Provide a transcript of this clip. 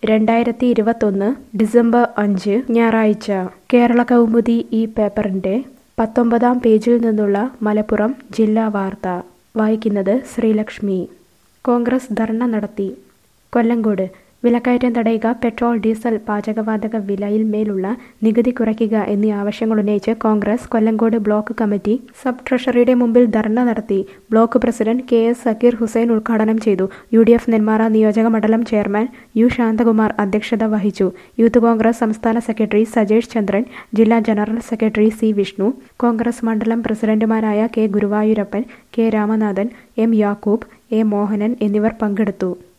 രണ്ടായിരത്തി ഇരുപത്തൊന്ന് ഡിസംബർ അഞ്ച് ഞായറാഴ്ച കേരള കൗമുദി ഈ പേപ്പറിന്റെ പത്തൊമ്പതാം പേജിൽ നിന്നുള്ള മലപ്പുറം ജില്ലാ വാർത്ത വായിക്കുന്നത് ശ്രീലക്ഷ്മി കോൺഗ്രസ് ധർണ നടത്തി കൊല്ലങ്കോട് വിലക്കയറ്റം തടയുക പെട്രോൾ ഡീസൽ പാചകവാതക വിലയിൽ മേലുള്ള നികുതി കുറയ്ക്കുക എന്നീ ആവശ്യങ്ങൾ ഉന്നയിച്ച് Congress Kollengode block committee sub ട്രഷറിയുടെ മുമ്പിൽ ധർണ നടത്തി block president K S Zakir Hussain ഉദ്ഘാടനം ചെയ്തു യു ഡി എഫ് നെന്മാറ നിയോജക മണ്ഡലം ചെയർമാൻ യു ശാന്തകുമാർ അധ്യക്ഷത വഹിച്ചു യൂത്ത് കോൺഗ്രസ് സംസ്ഥാന സെക്രട്ടറി സജേഷ് ചന്ദ്രൻ ജില്ലാ general secretary C Vishnu Congress മണ്ഡലം പ്രസിഡന്റുമാരായ K Guruvayurappan K Ramanathan M Yakub A Mohanan എന്നിവർ പങ്കെടുത്തു